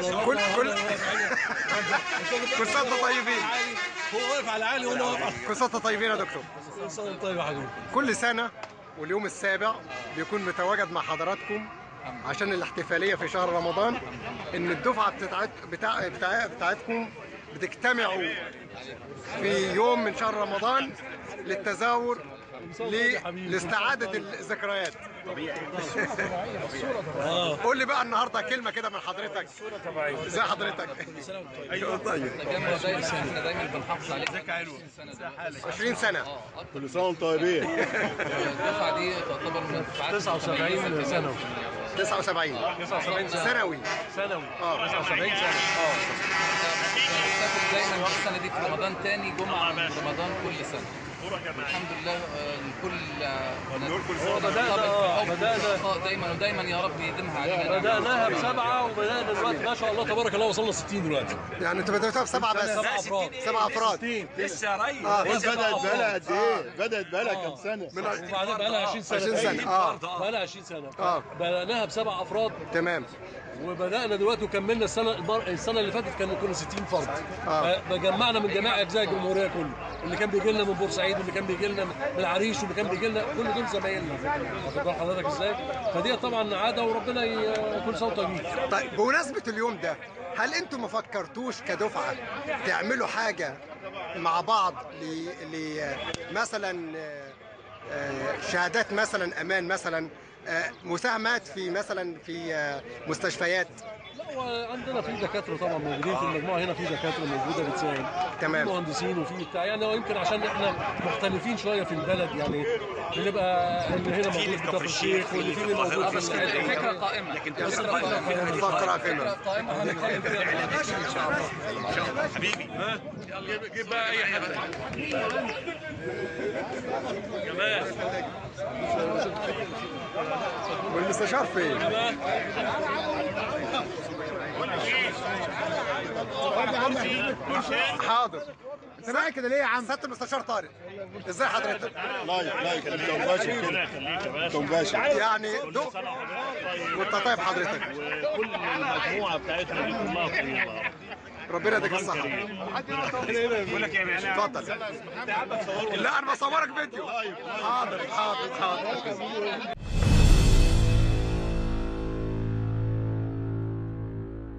كل كل كل سنه وانتم طيبين هو واقف على عالي وانا واقف على كل سنه وانتم طيبين يا دكتور كل سنه وانت طيب يا حبيبي كل سنه واليوم السابع بيكون متواجد مع حضراتكم عشان الاحتفاليه في شهر رمضان ان الدفعه بتاعت بتاع بتاع بتاعتكم بتجتمعوا في يوم من شهر رمضان للتزاور ل- لاستعاده الذكريات قول لي بقى النهارده كلمه كده من حضرتك ازي حضرتك ايوه طيب تجمع دايما احنا دايما بنحافظ عليه ذكاء حلو 20 سنه كل سنه وانتم طيبين الدفعه دي تعتبر من الدفعات 79 ثانوي 79 79 سنه ثانوي ثانوي اه 79 سنه بنحتفل دايما السنه دي في رمضان تاني جمعه من رمضان كل سنه الحمد لله آه، الكل آه، بدأنا آه، بدأنا آه، دايما ودايما يا رب يديمها علينا بدأناها بسبعة وبدأنا دلوقتي ما شاء الله تبارك الله وصلنا 60 دلوقتي يعني انتوا بدأتوا بسبعه بس سبع أفراد سبع افراد اه بدات بقالها قد ايه؟ بدات بقالها كام سنه؟ وبعدين بقى لها 20 سنة 20 سنة اه بقى لها 20 سنة آه. بدأناها بسبع أفراد تمام وبدأنا دلوقتي وكملنا السنة المر... السنة اللي فاتت كانوا كنا 60 فرد آه. فجمعنا من جميع أجزاء الجمهورية كله اللي كان بيجي لنا من بورسعيد واللي كان بيجي لنا من العريش واللي كان بيجي لنا كل دول زمايلنا واخد بال حضرتك ازاي؟ فدي طبعا عادة وربنا ي... كل سنة وأنت طيبين طيب بمناسبة اليوم ده هل انتوا ما فكرتوش كدفعة تعملوا حاجة مع بعض ل... ل... مثلا آه، آه، شهادات مثلا امان مثلا آه، مساهمات في مثلا في آه، مستشفيات لا وعندنا في دكاتره طبعا موجودين في المجموعه هنا في دكاتره موجوده بتساعد تمام. في مهندسين وفي بتاع يعني هو يمكن عشان احنا مختلفين شويه في البلد يعني بنبقى اللي هنا موجود في كفر الشيخ واللي في اللي موجود في الحته الفكره قائمه الفكره قائمه الفقرة الفكره كده قائمه هنتكلم فيها ان شاء الله جيب بقى اي حد جمال والمستشار فين؟ حاضر انت معايا كده ليه يا عم؟ سيادة المستشار طارق ازاي حضرتك؟ لايك لايك انت مباشر كده انت مباشر يعني دق وانت طيب حضرتك وكل المجموعه بتاعتنا دي كلها طيبه ربنا يديك الصحة اتفضل لا انا بصورك فيديو حاضر حاضر حاضر